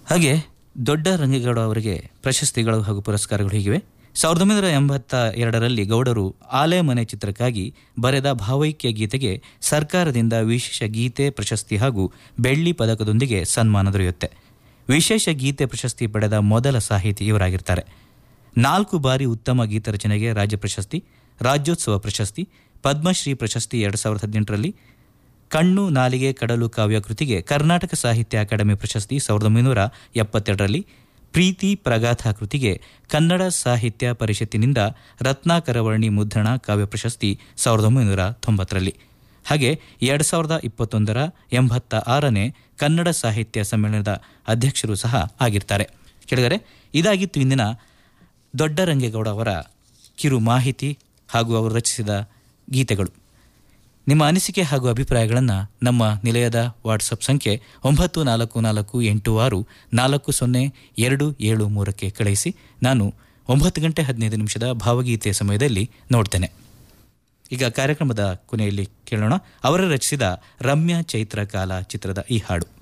ಹಾಗೆ ದೊಡ್ಡ ರಂಗೇಗೌಡ ಅವರಿಗೆ ಪ್ರಶಸ್ತಿಗಳು ಹಾಗೂ ಪುರಸ್ಕಾರಗಳು ಹೀಗಿವೆ ಸಾವಿರದ ಒಂಬೈನೂರ ಎಂಬತ್ತ ಎರಡರಲ್ಲಿ ಗೌಡರು ಆಲೆ ಮನೆ ಚಿತ್ರಕ್ಕಾಗಿ ಬರೆದ ಭಾವೈಕ್ಯ ಗೀತೆಗೆ ಸರ್ಕಾರದಿಂದ ವಿಶೇಷ ಗೀತೆ ಪ್ರಶಸ್ತಿ ಹಾಗೂ ಬೆಳ್ಳಿ ಪದಕದೊಂದಿಗೆ ಸನ್ಮಾನ ದೊರೆಯುತ್ತೆ ವಿಶೇಷ ಗೀತೆ ಪ್ರಶಸ್ತಿ ಪಡೆದ ಮೊದಲ ಸಾಹಿತಿ ಇವರಾಗಿರ್ತಾರೆ ನಾಲ್ಕು ಬಾರಿ ಉತ್ತಮ ಗೀತ ರಚನೆಗೆ ರಾಜ್ಯ ಪ್ರಶಸ್ತಿ ರಾಜ್ಯೋತ್ಸವ ಪ್ರಶಸ್ತಿ ಪದ್ಮಶ್ರೀ ಪ್ರಶಸ್ತಿ ಎರಡು ಸಾವಿರದ ಹದಿನೆಂಟರಲ್ಲಿ ಕಣ್ಣು ನಾಲಿಗೆ ಕಡಲು ಕಾವ್ಯ ಕೃತಿಗೆ ಕರ್ನಾಟಕ ಸಾಹಿತ್ಯ ಅಕಾಡೆಮಿ ಪ್ರಶಸ್ತಿ ಸಾವಿರದ ಒಂಬೈನೂರ ಎಪ್ಪತ್ತೆರಡರಲ್ಲಿ ಪ್ರೀತಿ ಪ್ರಗಾಥ ಕೃತಿಗೆ ಕನ್ನಡ ಸಾಹಿತ್ಯ ಪರಿಷತ್ತಿನಿಂದ ರತ್ನಾಕರವರ್ಣಿ ಮುದ್ರಣ ಕಾವ್ಯ ಪ್ರಶಸ್ತಿ ಸಾವಿರದ ಒಂಬೈನೂರ ತೊಂಬತ್ತರಲ್ಲಿ ಹಾಗೆ ಎರಡು ಸಾವಿರದ ಇಪ್ಪತ್ತೊಂದರ ಎಂಬತ್ತ ಆರನೇ ಕನ್ನಡ ಸಾಹಿತ್ಯ ಸಮ್ಮೇಳನದ ಅಧ್ಯಕ್ಷರು ಸಹ ಆಗಿರ್ತಾರೆ ಕೆಳಗರೆ ಇದಾಗಿತ್ತು ಇಂದಿನ ದೊಡ್ಡರಂಗೇಗೌಡ ಅವರ ಕಿರು ಮಾಹಿತಿ ಹಾಗೂ ಅವರು ರಚಿಸಿದ ಗೀತೆಗಳು ನಿಮ್ಮ ಅನಿಸಿಕೆ ಹಾಗೂ ಅಭಿಪ್ರಾಯಗಳನ್ನು ನಮ್ಮ ನಿಲಯದ ವಾಟ್ಸಪ್ ಸಂಖ್ಯೆ ಒಂಬತ್ತು ನಾಲ್ಕು ನಾಲ್ಕು ಎಂಟು ಆರು ನಾಲ್ಕು ಸೊನ್ನೆ ಎರಡು ಏಳು ಮೂರಕ್ಕೆ ಕಳುಹಿಸಿ ನಾನು ಒಂಬತ್ತು ಗಂಟೆ ಹದಿನೈದು ನಿಮಿಷದ ಭಾವಗೀತೆಯ ಸಮಯದಲ್ಲಿ ನೋಡ್ತೇನೆ ಈಗ ಕಾರ್ಯಕ್ರಮದ ಕೊನೆಯಲ್ಲಿ ಕೇಳೋಣ ಅವರು ರಚಿಸಿದ ರಮ್ಯ ಚೈತ್ರ ಕಾಲ ಚಿತ್ರದ ಈ ಹಾಡು